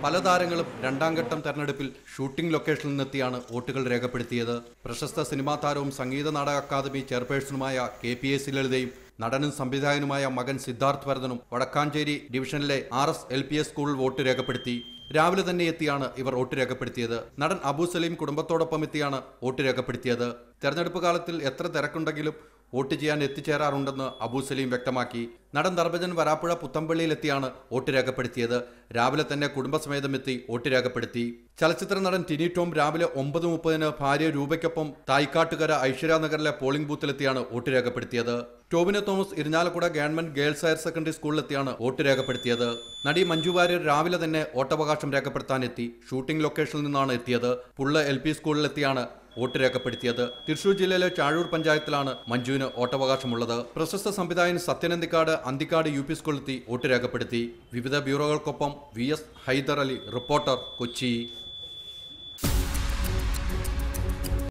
പല താരങ്ങളും രണ്ടാം ഘട്ടം തെരഞ്ഞെടുപ്പിൽ ഷൂട്ടിംഗ് ലൊക്കേഷനിൽ നിന്നെത്തിയാണ് വോട്ടുകൾ രേഖപ്പെടുത്തിയത് പ്രശസ്ത സിനിമാ താരവും സംഗീത നാടക അക്കാദമി ചെയർപേഴ്സണുമായ കെ പി എസ് ലളിതയും നടനും സംവിധായകനുമായ മകൻ സിദ്ധാർത്ഥ് ഭരതനും വടക്കാഞ്ചേരി ഡിവിഷനിലെ R S L P S സ്കൂളിൽ വോട്ട് രേഖപ്പെടുത്തി രാവിലെ തന്നെ എത്തിയാണ് ഇവർ വോട്ട് രേഖപ്പെടുത്തിയത് നടൻ അബു സലീം കുടുംബത്തോടൊപ്പം എത്തിയാണ് വോട്ട് രേഖപ്പെടുത്തിയത് തെരഞ്ഞെടുപ്പ് കാലത്തിൽ എത്ര തിരക്കുണ്ടെങ്കിലും വോട്ട് ചെയ്യാൻ എത്തിച്ചേരാറുണ്ടെന്ന് അബു സലീം വ്യക്തമാക്കി നടൻ ധർമ്മജൻ വരാപ്പുഴ പുത്തമ്പള്ളിയിലെത്തിയാണ് വോട്ട് രേഖപ്പെടുത്തിയത് രാവിലെ തന്നെ കുടുംബസമേതം എത്തി വോട്ട് രേഖപ്പെടുത്തി ചലച്ചിത്ര നടൻ ടിനി ടോം രാവിലെ ഒമ്പത് മുപ്പതിന് ഭാര്യ രൂപയ്ക്കൊപ്പം തായ്ക്കാട്ടുകര ഐശ്വര്യ നഗറിലെ പോളിംഗ് ബൂത്തിലെത്തിയാണ് വോട്ട് രേഖപ്പെടുത്തിയത് Tovino Thomas Irinjalakuda government girls higher secondary സ്കൂളിലെത്തിയാണ് വോട്ട് രേഖപ്പെടുത്തിയത് നടി മഞ്ജു വാര്യർ രാവിലെ തന്നെ വോട്ടവകാശം രേഖപ്പെടുത്താനെത്തി ഷൂട്ടിംഗ് ലൊക്കേഷനിൽ നിന്നാണ് എത്തിയത് പുള്ള എൽ പി സ്കൂളിലെത്തിയാണ് വോട്ട് രേഖപ്പെടുത്തിയത് തൃശൂർ ജില്ലയിലെ ചാഴൂർ പഞ്ചായത്തിലാണ് മഞ്ജുവിന് വോട്ടവകാശമുള്ളത് പ്രശസ്ത സംവിധായകൻ സത്യനന്ദിക്കാട് അന്തിക്കാട് യു പി സ്കൂളിലെത്തി വോട്ട് രേഖപ്പെടുത്തി വിവിധ ബ്യൂറോകൾക്കൊപ്പം V S Hyder Ali reporter Kochi